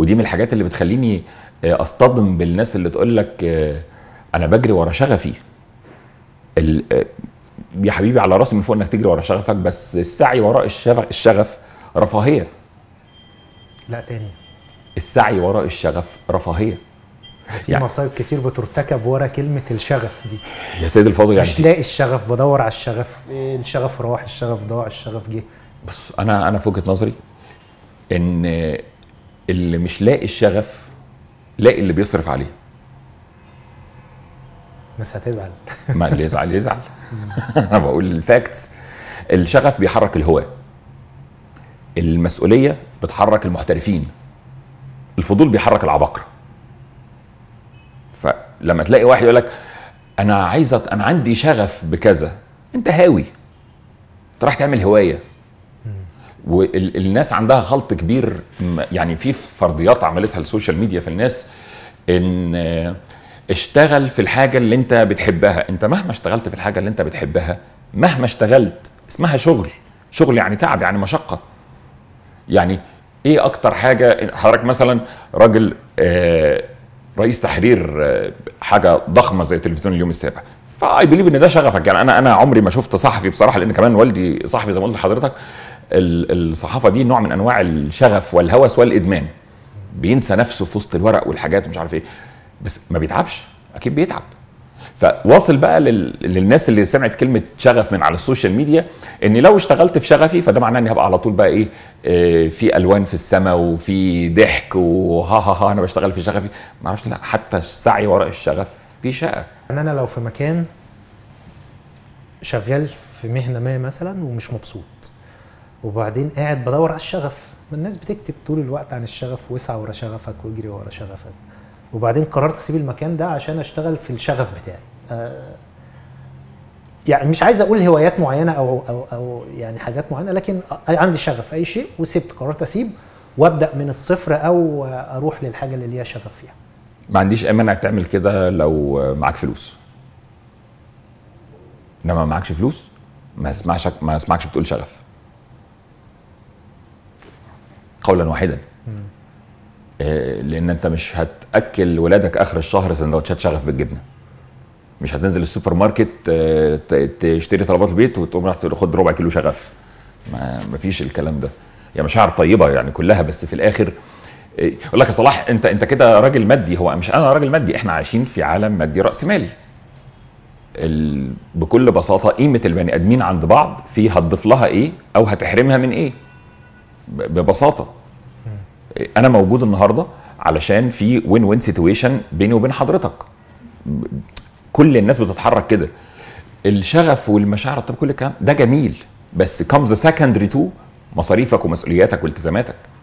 ودي من الحاجات اللي بتخليني آه، اصطدم بالناس اللي تقول لك آه، انا بجري ورا شغفي ال- آه، يا حبيبي على راسي من فوق انك تجري ورا شغفك بس السعي وراء الشغف, الشغف رفاهيه لا تاني السعي وراء الشغف رفاهيه في يعني- مصايب كتير بترتكب ورا كلمه الشغف دي يا سيد الفاضل يعني مش لاقي الشغف بدور على الشغف إيه الشغف راح الشغف ضاع الشغف جه بس انا انا في وجهه نظري ان اللي مش لاقي الشغف لاقي اللي بيصرف عليه الناس هتزعل ما اللي يزعل يزعل انا بقول الفاكتس الشغف بيحرك الهواة المسؤوليه بتحرك المحترفين الفضول بيحرك العباقره فلما تلاقي واحد يقول لك انا عايز أت- انا عندي شغف بكذا انت هاوي انت رايح تعمل هوايه والناس عندها خلط كبير م- يعني في فرضيات عملتها السوشيال ميديا في الناس ان آه، اشتغل في الحاجه اللي انت بتحبها انت مهما اشتغلت في الحاجه اللي انت بتحبها مهما اشتغلت اسمها شغل شغل يعني تعب يعني مشقه يعني ايه اكتر حاجه حضرتك مثلا راجل آه، رئيس تحرير آه، حاجه ضخمه زي تلفزيون اليوم السابع فاي بليف ان ده شغفك يعني انا انا عمري ما شفت صحفي بصراحه لان كمان والدي صحفي زي ما قلت لحضرتك ال- الصحافه دي نوع من انواع الشغف والهوس والادمان بينسى نفسه في وسط الورق والحاجات مش عارف ايه بس ما بيتعبش اكيد بيتعب فواصل بقى لل... للناس اللي سمعت كلمه شغف من على السوشيال ميديا ان لو اشتغلت في شغفي فده معناه اني هبقى على طول بقى ايه آه، في الوان في السماء وفي ضحك وها ها ها انا بشتغل في شغفي ما اعرفش لا حتى السعي وراء الشغف في شقه ان انا لو في مكان شغال في مهنه ما مثلا ومش مبسوط وبعدين قاعد بدور على الشغف ما الناس بتكتب طول الوقت عن الشغف واسعى ورا شغفك واجري ورا شغفك وبعدين قررت اسيب المكان ده عشان اشتغل في الشغف بتاعي آه يعني مش عايز اقول هوايات معينه او او او يعني حاجات معينه لكن عندي شغف في اي شيء وسبت قررت اسيب وابدا من الصفر او اروح للحاجه اللي ليها شغف فيها ما عنديش اي مانع تعمل كده لو معاك فلوس انما ما معكش فلوس ما اسمعش ما اسمعكش بتقول شغف قولا واحدا آه، لان انت مش هتاكل ولادك اخر الشهر سندوتشات شغف بالجبنه مش هتنزل السوبر ماركت آه، ت- تشتري طلبات البيت وتقوم راح تاخد ربع كيلو شغف ما مفيش الكلام ده يعني مشاعر طيبه يعني كلها بس في الاخر آه، يقول لك يا صلاح انت انت كده راجل مادي هو مش انا راجل مادي احنا عايشين في عالم مادي راسمالي ال... بكل بساطه قيمه البني ادمين عند بعض في هتضيف لها ايه او هتحرمها من ايه ب- ببساطه انا موجود النهارده علشان في وين وين سيتويشن بيني وبين حضرتك ب- كل الناس بتتحرك كده الشغف والمشاعر طب كل الكلام ده جميل بس كمز سكندري تو مصاريفك ومسؤولياتك والتزاماتك